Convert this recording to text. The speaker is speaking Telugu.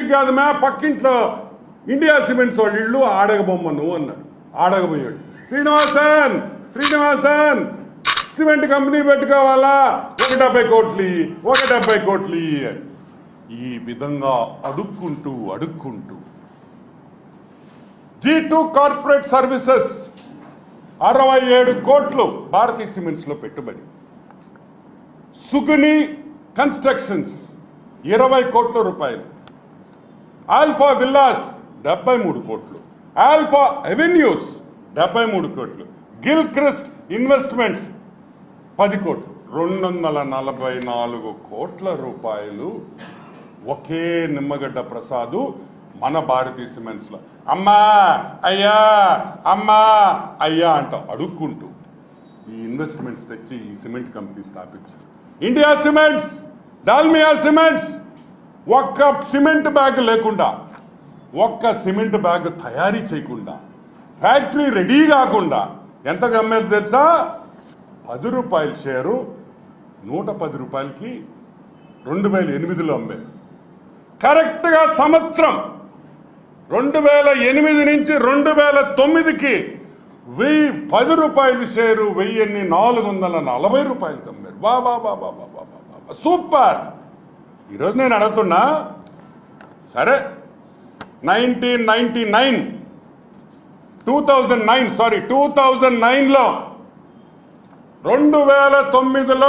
ఇంటికి కాదు మే పక్కింట్లో ఇండియా సిమెంట్స్ వాళ్ళ ఇల్లు ఆడగబొమ్మ నువ్వు అన్నాడు ఆడగబోయాడు శ్రీనివాసన్ శ్రీనివాసన్ సిమెంట్ కంపెనీ పెట్టుకోవాలా ఒక డెబ్బై కోట్లు ఇయ్యి, ఒక డెబ్బై కోట్లు ఇయ్యి అని. ఈ విధంగా అడుక్కుంటూ అడుక్కుంటూ జీ టూ కార్పొరేట్ సర్వీసెస్ అరవై ఏడు కోట్లు భారతీ సిమెంట్స్ లో పెట్టుబడి సుగుని కన్స్ట్రక్షన్స్ ఇరవై కోట్ల రూపాయలు ఆల్ఫా విల్లాస్ డెబ్బై మూడు కోట్లు ఆల్ఫా అవెన్యూస్ డెబ్బై మూడు కోట్లు గిల్ క్రిస్ట్ ఇన్వెస్ట్మెంట్స్ పది కోట్లు రెండు వందల నలభై నాలుగు కోట్ల రూపాయలు ఒకే నిమ్మగడ్డ ప్రసాదు మన భారతీ సిమెంట్స్ లో అమ్మా అయ్యా అమ్మా అయ్యా అంట అడుక్కుంటూ ఈ ఇన్వెస్ట్మెంట్స్ తెచ్చి ఈ సిమెంట్ కంపెనీ స్థాపించారు ఇండియా సిమెంట్స్ డాల్మియా సిమెంట్స్ ఒక్క సిమెంట్ బ్యాగ్ లేకుండా ఒక్క సిమెంట్ బ్యాగ్ తయారీ చేయకుండా ఫ్యాక్టరీ రెడీ కాకుండా ఎంత అమ్మేది తెలుసా పది రూపాయల షేరు నూట పది రూపాయలకి రెండు వేల ఎనిమిదిలో అమ్మారు కరెక్ట్గా సంవత్సరం రెండు వేల ఎనిమిది నుంచి రెండు వేల తొమ్మిదికి వెయ్యి పది రూపాయలు షేరు వెయ్యిన్ని నాలుగు వందల నలభై రూపాయలకి అమ్మారు బా బా బా బా బా బా బా బా. సూపర్ ఈరోజు నేను అడుగుతున్నా సరే nineteen ninety nine two thousand nine sorry two thousand నైన్లో రెండు వేల తొమ్మిదిలో